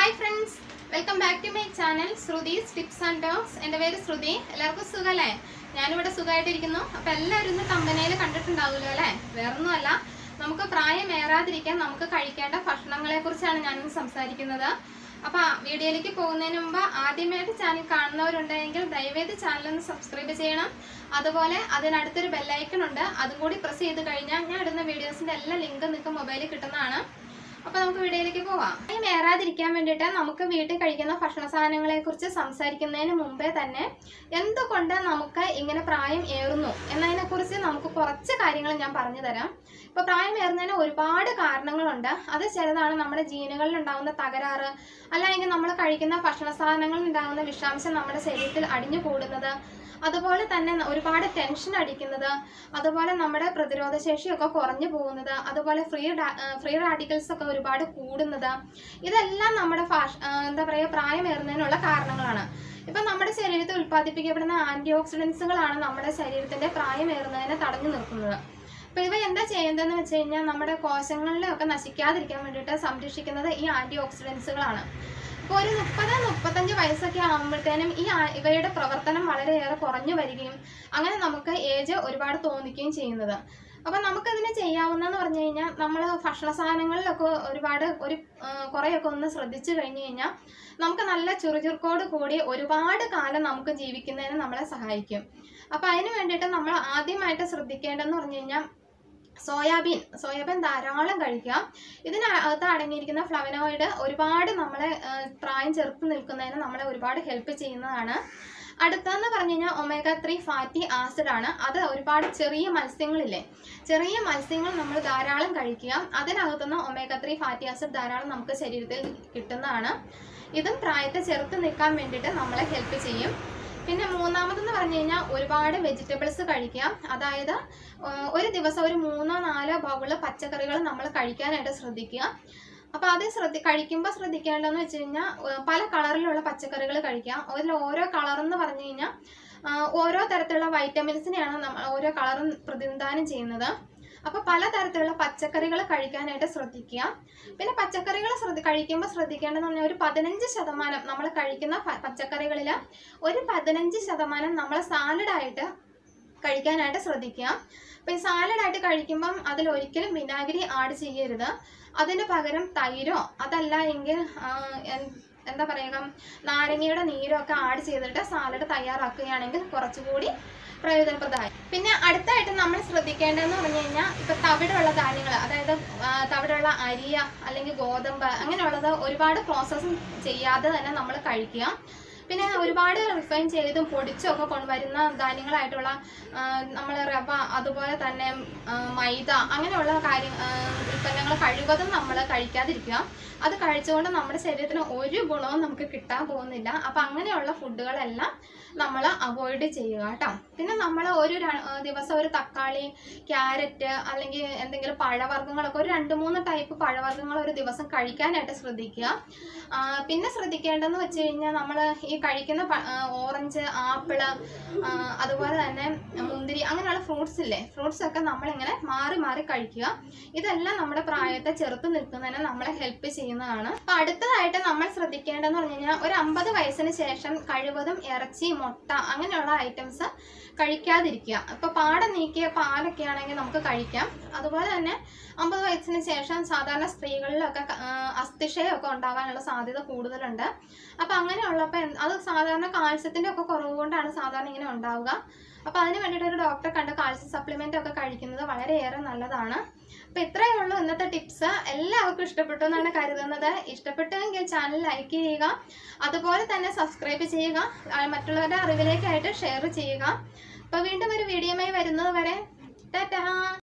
hi friends welcome back to my channel Shruti's tips and talks എൻ്റെ പേര് ശ്രുതി എല്ലാവർക്കും സുഖമല്ലേ ഞാനിവിടെ സുഖമായിട്ടിരിക്കുന്നു അപ്പം എല്ലാവരും ഇന്ന് കമ്പനിയിൽ കണ്ടിട്ടുണ്ടാവുമല്ലോ അല്ലേ വേറൊന്നുമല്ല നമുക്ക് പ്രായമേറാതിരിക്കാൻ നമുക്ക് കഴിക്കേണ്ട ഭക്ഷണങ്ങളെ കുറിച്ചാണ് ഞാനിന്ന് സംസാരിക്കുന്നത് അപ്പോൾ വീഡിയോയിലേക്ക് പോകുന്നതിന് മുമ്പ് ആദ്യമായിട്ട് ചാനൽ കാണുന്നവരുണ്ടെങ്കിൽ ദയവേത് ചാനൽ ഒന്ന് സബ്സ്ക്രൈബ് ചെയ്യണം അതുപോലെ അതിനടുത്തൊരു ബെല്ലൈക്കൺ ഉണ്ട് അതും കൂടി പ്രസ് ചെയ്ത് കഴിഞ്ഞാൽ ഞാൻ ഇടുന്ന വീഡിയോസിൻ്റെ എല്ലാ ലിങ്കും നിങ്ങൾക്ക് മൊബൈലിൽ കിട്ടുന്നതാണ് അപ്പൊ നമുക്ക് വീഡിയോയിലേക്ക് പോവാം ഈ നേരാതിരിക്കാൻ വേണ്ടിയിട്ട് നമുക്ക് വീട്ടിൽ കഴിക്കുന്ന ഭക്ഷണ സാധനങ്ങളെ കുറിച്ച് സംസാരിക്കുന്നതിന് മുമ്പേ തന്നെ എന്തുകൊണ്ട് നമുക്ക് ഇങ്ങനെ പ്രായം ഏറുന്നു എന്നതിനെ കുറിച്ച് നമുക്ക് കുറച്ച് കാര്യങ്ങൾ ഞാൻ പറഞ്ഞു തരാം ഇപ്പൊ പ്രായം ഏറുന്നതിന് ഒരുപാട് കാരണങ്ങളുണ്ട് അത് ചിലതാണ് നമ്മുടെ ജീനുകളിൽ ഉണ്ടാകുന്ന തകരാറ് അല്ലെങ്കിൽ നമ്മൾ കഴിക്കുന്ന ഭക്ഷണ സാധനങ്ങളിൽ ഉണ്ടാകുന്ന വിഷാംശം നമ്മുടെ ശരീരത്തിൽ അടിഞ്ഞു കൂടുന്നത് അതുപോലെ തന്നെ ഒരുപാട് ടെൻഷൻ അടിക്കുന്നത് അതുപോലെ നമ്മുടെ പ്രതിരോധ ശേഷിയൊക്കെ കുറഞ്ഞു പോകുന്നത് അതുപോലെ ഫ്രീ ഫ്രീ റാഡിക്കൽസ് ഒക്കെ ഒരുപാട് കൂടുന്നത് ഇതെല്ലാം നമ്മുടെ ഫാഷ ആ, എന്താ പറയുക പ്രായമേറുന്നതിനുള്ള കാരണങ്ങളാണ് ഇപ്പം നമ്മുടെ ശരീരത്തിൽ ഉൽപ്പാദിപ്പിക്കപ്പെടുന്ന ആന്റി ഓക്സിഡൻസുകളാണ് നമ്മുടെ ശരീരത്തിന്റെ പ്രായമേറുന്നതിനെ തടഞ്ഞു നിർത്തുന്നത് അപ്പൊ ഇവ എന്താ ചെയ്യുന്നതെന്ന് വെച്ച് കഴിഞ്ഞാൽ നമ്മുടെ കോശങ്ങളിലൊക്കെ നശിക്കാതിരിക്കാൻ വേണ്ടിയിട്ട് സംരക്ഷിക്കുന്നത് ഈ ആന്റി ഓക്സിഡൻസുകളാണ് ഇപ്പോൾ ഒരു മുപ്പത് മുപ്പത്തഞ്ച് വയസ്സൊക്കെ ആകുമ്പോഴത്തേനും ഈ ആ- ഇവയുടെ പ്രവർത്തനം വളരെയേറെ കുറഞ്ഞു വരികയും അങ്ങനെ നമുക്ക് ഏജ് ഒരുപാട് തോന്നിക്കുകയും ചെയ്യുന്നത് അപ്പം നമുക്കതിനെ ചെയ്യാവുന്നതെന്ന് പറഞ്ഞു കഴിഞ്ഞാൽ നമ്മൾ ഭക്ഷണ സാധനങ്ങളിലൊക്കെ ഒരുപാട് ഒരു ആ, കുറേയൊക്കെ ഒന്ന് ശ്രദ്ധിച്ചു കഴിഞ്ഞു കഴിഞ്ഞാൽ നമുക്ക് നല്ല ചുറുചുറുക്കോട് കൂടി ഒരുപാട് കാലം നമുക്ക് ജീവിക്കുന്നതിന് നമ്മളെ സഹായിക്കും അപ്പം അതിന് വേണ്ടിയിട്ട് നമ്മൾ ആദ്യമായിട്ട് ശ്രദ്ധിക്കേണ്ടതെന്ന് പറഞ്ഞു കഴിഞ്ഞാൽ സോയാബീൻ സോയാബീൻ ധാരാളം കഴിക്കുക ഇതിനകത്ത് അടങ്ങിയിരിക്കുന്ന ഫ്ലവനോയിഡ് ഒരുപാട് നമ്മളെ ആ, പ്രായം ചെറുത്ത് നിൽക്കുന്നതിന് നമ്മളെ ഒരുപാട് ഹെൽപ്പ് ചെയ്യുന്നതാണ് അടുത്തതെന്ന് പറഞ്ഞു കഴിഞ്ഞാൽ ഒമേഗ ത്രീ ഫാറ്റി ആസിഡ് ആണ് അത് ഒരുപാട് ചെറിയ മത്സ്യങ്ങളില്ലേ ചെറിയ മത്സ്യങ്ങൾ നമ്മൾ ധാരാളം കഴിക്കുക അതിനകത്തുനിന്ന് ഒമേഗ ത്രീ ഫാറ്റി ആസിഡ് ധാരാളം നമുക്ക് ശരീരത്തിൽ കിട്ടുന്നതാണ് ഇതും പ്രായത്തെ ചെറുത്ത് നിൽക്കാൻ വേണ്ടിയിട്ട് നമ്മളെ ഹെൽപ്പ് ചെയ്യും പിന്നെ മൂന്നാമതെന്ന് പറഞ്ഞു കഴിഞ്ഞാൽ ഒരുപാട് വെജിറ്റബിൾസ് കഴിക്കുക അതായത് ആ, ഒരു ദിവസം ഒരു മൂന്നോ നാലോ ബൗള് പച്ചക്കറികൾ നമ്മൾ കഴിക്കാനായിട്ട് ശ്രദ്ധിക്കുക അപ്പോൾ അത് ശ്രദ്ധി കഴിക്കുമ്പോൾ ശ്രദ്ധിക്കേണ്ടതെന്ന് വെച്ച് കഴിഞ്ഞാൽ പല കളറിലുള്ള പച്ചക്കറികൾ കഴിക്കാം അതിൽ ഓരോ കളർ എന്ന് പറഞ്ഞു കഴിഞ്ഞാൽ ആ, ഓരോ തരത്തിലുള്ള വൈറ്റമിൻസിനെയാണ് നമ്മൾ ഓരോ കളറും പ്രതിനിധാനം ചെയ്യുന്നത് അപ്പോൾ പലതരത്തിലുള്ള പച്ചക്കറികൾ കഴിക്കാനായിട്ട് ശ്രദ്ധിക്കുക പിന്നെ പച്ചക്കറികൾ ശ്രദ്ധ കഴിക്കുമ്പോൾ ശ്രദ്ധിക്കേണ്ടതെന്ന് പറഞ്ഞാൽ ഒരു പതിനഞ്ച് ശതമാനം നമ്മൾ കഴിക്കുന്ന പ- പച്ചക്കറികളിൽ ഒരു പതിനഞ്ച് ശതമാനം നമ്മൾ സാലഡായിട്ട് കഴിക്കാനായിട്ട് ശ്രദ്ധിക്കുക അപ്പം ഈ സാലഡായിട്ട് കഴിക്കുമ്പം അതിൽ ഒരിക്കലും വിനാഗിരി ആഡ് ചെയ്യരുത് അതിന് പകരം തൈരോ അതല്ല എങ്കിൽ ആ, എൻ- എന്താ പറയുക നാരങ്ങയുടെ നീരോ ഒക്കെ ആഡ് ചെയ്തിട്ട് സാലഡ് തയ്യാറാക്കുകയാണെങ്കിൽ കുറച്ചുകൂടി പ്രയോജനപ്രദമായി പിന്നെ അടുത്തായിട്ട് നമ്മൾ ശ്രദ്ധിക്കേണ്ടതെന്ന് പറഞ്ഞു കഴിഞ്ഞാൽ ഇപ്പൊ തവിടുള്ള ധാന്യങ്ങൾ അതായത് ആ, തവിടുള്ള അരിയ അല്ലെങ്കിൽ ഗോതമ്പ് അങ്ങനെയുള്ളത് ഒരുപാട് പ്രോസസ്സ് ചെയ്യാതെ തന്നെ നമ്മൾ കഴിക്കുക പിന്നെ ഒരുപാട് റിഫൈൻ ചെയ്തും പൊടിച്ചും ഒക്കെ കൊണ്ടുവരുന്ന ധാന്യങ്ങളായിട്ടുള്ള നമ്മൾ റവ അതുപോലെ തന്നെ ആ, മൈദ അങ്ങനെയുള്ള കാര്യം ആ, ഉൽപ്പന്നങ്ങൾ കഴിവതും നമ്മൾ കഴിക്കാതിരിക്കുക അത് കഴിച്ചുകൊണ്ട് നമ്മുടെ ശരീരത്തിന് ഒരു ഗുണവും നമുക്ക് കിട്ടാൻ പോകുന്നില്ല അപ്പം അങ്ങനെയുള്ള ഫുഡുകളെല്ലാം നമ്മൾ അവോയ്ഡ് ചെയ്യുക കേട്ടോ പിന്നെ നമ്മൾ ഒരു ര- ആ, ദിവസം ഒരു തക്കാളി ക്യാരറ്റ് അല്ലെങ്കിൽ എന്തെങ്കിലും പഴവർഗ്ഗങ്ങളൊക്കെ ഒരു രണ്ട് മൂന്ന് ടൈപ്പ് പഴവർഗ്ഗങ്ങൾ ഒരു ദിവസം കഴിക്കാനായിട്ട് ശ്രദ്ധിക്കുക ആ, പിന്നെ ശ്രദ്ധിക്കേണ്ടതെന്ന് വെച്ച് കഴിഞ്ഞാൽ നമ്മൾ ഈ കഴിക്കുന്ന പ- ആ, ഓറഞ്ച് ആപ്പിള് ആ, അതുപോലെ തന്നെ മുന്തിരി അങ്ങനെയുള്ള ഫ്രൂട്ട്സ് ഇല്ലേ ഫ്രൂട്ട്സ് ഒക്കെ നമ്മളിങ്ങനെ മാറി മാറി കഴിക്കുക ഇതെല്ലാം നമ്മുടെ പ്രായത്തെ ചെറുത്ത് നിൽക്കുന്നതിന് നമ്മളെ ഹെൽപ്പ് ചെയ്യുന്നതാണ് അപ്പൊ അടുത്തതായിട്ട് നമ്മൾ ശ്രദ്ധിക്കേണ്ടതെന്ന് പറഞ്ഞു കഴിഞ്ഞാൽ ഒരു അമ്പത് വയസ്സിന് ശേഷം കഴിവതും ഇറച്ചി മുട്ട അങ്ങനെയുള്ള ഐറ്റംസ് കഴിക്കാതിരിക്കുക ഇപ്പൊ പാടം നീക്കിയ പാലൊക്കെ ആണെങ്കിൽ നമുക്ക് കഴിക്കാം അതുപോലെ തന്നെ അമ്പത് വയസ്സിന് ശേഷം സാധാരണ സ്ത്രീകളിലൊക്കെ ക- ആ, അസ്ഥിക്ഷയമൊക്കെ ഉണ്ടാവാനുള്ള സാധ്യത കൂടുതലുണ്ട് അപ്പൊ അങ്ങനെയുള്ളപ്പോൾ എന്ത്- അത് സാധാരണ കാൽസ്യത്തിന്റെ ഒക്കെ കുറവ് കൊണ്ടാണ് സാധാരണ ഇങ്ങനെ ഉണ്ടാവുക അപ്പൊ അതിന് വേണ്ടിയിട്ട് ഒരു ഡോക്ടറെ കണ്ട് കാൽസ്യം സപ്ലിമെന്റ് ഒക്കെ കഴിക്കുന്നത് വളരെയേറെ നല്ലതാണ് അപ്പൊ ഇത്രയേ ഉള്ളൂ ഇന്നത്തെ ടിപ്സ് എല്ലാവർക്കും ഇഷ്ടപ്പെട്ടു എന്നാണ് കരുതുന്നത് ഇഷ്ടപ്പെട്ടുവെങ്കിൽ ചാനൽ ലൈക്ക് ചെയ്യുക അതുപോലെ തന്നെ സബ്സ്ക്രൈബ് ചെയ്യുക ആ, മറ്റുള്ളവരുടെ അറിവിലേക്കായിട്ട് ഷെയർ ചെയ്യുക അപ്പൊ വീണ്ടും ഒരു വീഡിയോയുമായി വരുന്നത് വരെ ടാറ്റാ